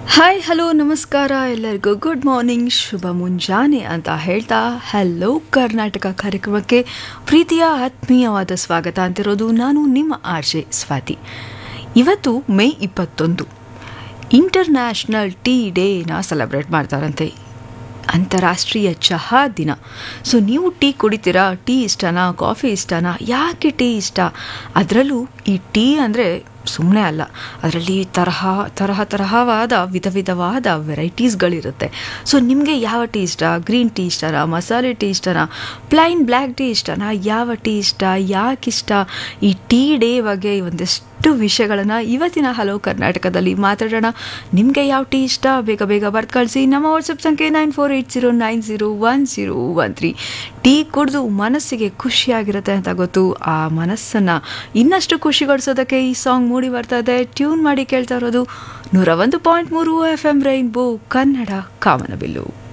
hi hello ನಮಸ್ಕಾರ ಎಲ್ಲರಿಗೂ good morning ಶುಭ ಮುಂಜಾನೆ ಅಂತ ಹೇಳ್ತಾ ಹಲೋ ಕರ್ನಾಟಕ ಕಾರ್ಯಕ್ರಮಕ್ಕೆ ಪ್ರೀತಿಯ ಆತ್ಮೀಯವಾದ ಸ್ವಾಗತ ಅಂತಿರೋದು ನಾನು ನಿಮ್ಮ ಆರ್ಜೆ ಸ್ವಾತಿ ಇವತ್ತು ಮೇ ಇಪ್ಪತ್ತೊಂದು ಇಂಟರ್ನ್ಯಾಷನಲ್ ಟೀ ಡೇನ ಸೆಲೆಬ್ರೇಟ್ ಮಾಡ್ತಾರಂತೆ ಅಂತಾರಾಷ್ಟ್ರೀಯ ಚಹಾ ದಿನ ಸೊ ನೀವು ಟೀ ಕುಡಿತೀರಾ ಟೀ ಇಷ್ಟನಾ ಕಾಫಿ ಇಷ್ಟನಾ ಯಾಕೆ ಟೀ ಇಷ್ಟ ಅದರಲ್ಲೂ ಈ ಟೀ ಅಂದರೆ ಸುಮ್ಮನೆ ಅಲ್ಲ ಅದರಲ್ಲಿ ತರಹ ತರಹ ತರಹವಾದ ವಿಧ ವಿಧವಾದ ವೆರೈಟೀಸ್ಗಳಿರುತ್ತೆ ಸೊ ನಿಮಗೆ ಯಾವ ಟೀ ಇಷ್ಟ ಗ್ರೀನ್ ಟೀ ಇಷ್ಟನಾ ಮಸಾಲೆ ಟೀ ಇಷ್ಟನಾ ಪ್ಲೈನ್ ಬ್ಲ್ಯಾಕ್ ಟೀ ಇಷ್ಟನಾ ಯಾವ ಟೀ ಇಷ್ಟ ಯಾಕೆ ಇಷ್ಟ ಈ ಟೀ ಡೇ ಬಗ್ಗೆ ಒಂದಿಷ್ಟು ವಿಷಯಗಳನ್ನು ಇವತ್ತಿನ ಹಲೋ ಕರ್ನಾಟಕದಲ್ಲಿ ಮಾತಾಡೋಣ ನಿಮಗೆ ಯಾವ ಟೀ ಇಷ್ಟ ಬೇಗ ಬೇಗ ಬರ್ದು ಕಳಿಸಿ ನಮ್ಮ ವಾಟ್ಸಪ್ ಸಂಖ್ಯೆ nine four eight zero nine zero one zero one three tea ಕುಡಿದು ಮನಸ್ಸಿಗೆ ಖುಷಿಯಾಗಿರುತ್ತೆ ಅಂತ ಗೊತ್ತು ಆ ಮನಸ್ಸನ್ನು ಇನ್ನಷ್ಟು ಖುಷಿಗೊಳಿಸೋದಕ್ಕೆ ಈ ಸಾಂಗ್ ಮೂಡಿ ಬರ್ತಾ ಇದೆ ಟ್ಯೂನ್ ಮಾಡಿ ಕೇಳ್ತಾ ಇರೋದು ನೂರ ಒಂದು ಪಾಯಿಂಟ್ ಮೂರು ಎಫ್ ಎಂ ರೈನ್ಬೋ ಕನ್ನಡ ಕಾಮನಬಿಲ್ಲು